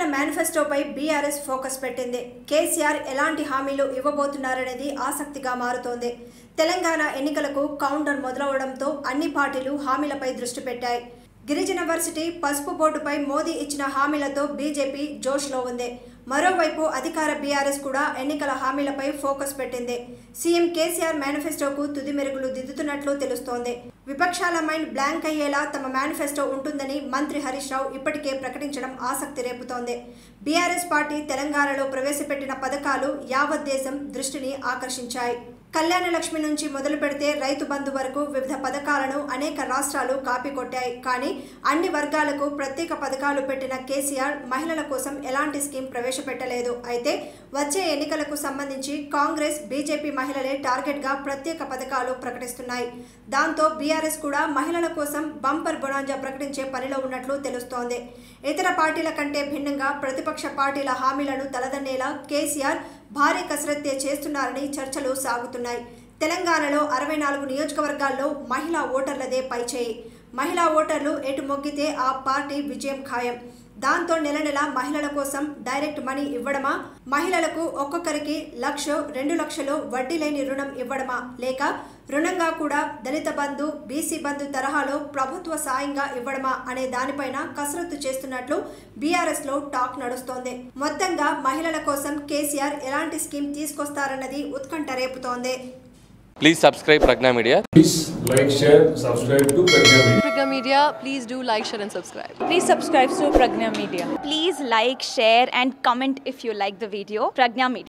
మేనిఫెస్టోపై BRS focus పెట్టింది కేసీఆర్ ఎలాంటి హామీలు ఇవ్వబోతున్నారనేది ఆసక్తిగా మారుతోంది తెలంగాణ ఎన్నికలకు కౌంటర్ మొదలవడంతో అన్ని పార్టీలు హామీలపై దృష్టి పెట్టాయి గిరిజన వర్సిటీ పసుపు బోర్డుపై మోదీ ఇచ్చిన హామీలతో బీజేపీ జోష్లో ఉంది మరోవైపు అధికార బీఆర్ఎస్ కూడా ఎన్నికల హామీలపై ఫోకస్ పెట్టింది సీఎం కేసీఆర్ మేనిఫెస్టోకు తుది మెరుగులు దిద్దుతున్నట్లు తెలుస్తోంది విపక్షాల మైండ్ బ్లాంక్ అయ్యేలా తమ మేనిఫెస్టో ఉంటుందని మంత్రి హరీష్ రావు ఇప్పటికే ప్రకటించడం ఆసక్తి రేపుతోంది బీఆర్ఎస్ పార్టీ తెలంగాణలో ప్రవేశపెట్టిన పథకాలు యావత్ దేశం దృష్టిని ఆకర్షించాయి కళ్యాణ లక్ష్మి నుంచి మొదలు పెడితే రైతు బంధు వరకు వివిధ పథకాలను అనేక రాష్ట్రాలు కాపీ కొట్టాయి కానీ అన్ని వర్గాలకు ప్రత్యేక పథకాలు పెట్టిన కేసీఆర్ మహిళల కోసం ఎలాంటి స్కీమ్ ప్రవేశపెట్టలేదు అయితే వచ్చే ఎన్నికలకు సంబంధించి కాంగ్రెస్ బీజేపీ మహిళలే టార్గెట్గా ప్రత్యేక పథకాలు ప్రకటిస్తున్నాయి దాంతో బీఆర్ఎస్ కూడా మహిళల కోసం బంపర్ బొనాంజా ప్రకటించే పనిలో ఉన్నట్లు తెలుస్తోంది ఇతర పార్టీల కంటే భిన్నంగా ప్రతిపక్ష పార్టీల హామీలను తలదన్నేలా కేసీఆర్ భారీ కసరత్తే చేస్తున్నారని చర్చలు సాగుతున్నాయి తెలంగాణలో అరవై నాలుగు నియోజకవర్గాల్లో మహిళా ఓటర్లదే పైచేయి మహిళా ఓటర్లు ఎటు మొగ్గితే ఆ పార్టీ విజయం ఖాయం దాంతో నెల నెల మహిళల కోసం డైరెక్ట్ మనీ ఇవ్వడమా మహిళలకు ఒక్కొక్కరికి లక్ష రెండు లక్షలు వడ్డీ లేని రుణం ఇవ్వడమా లేక రుణంగా కూడా దళిత బంధు బీసీ బంధు తరహాలో ప్రభుత్వ సాయంగా ఇవ్వడమా అనే దానిపైన కసరత్తు చేస్తున్నట్లు బీఆర్ఎస్ లో టాక్ నడుస్తోంది మొత్తంగా మహిళల కోసం కేసీఆర్ ఎలాంటి స్కీమ్ తీసుకొస్తారన్నది ఉత్కంఠ రేపుతోంది Please subscribe Pragna Media. Please like, share, subscribe to Pragya Media. Pragya Media, please do like, share, and subscribe. Please subscribe to Pragna Media. Please like, share, and comment if you like the video. Pragna Media.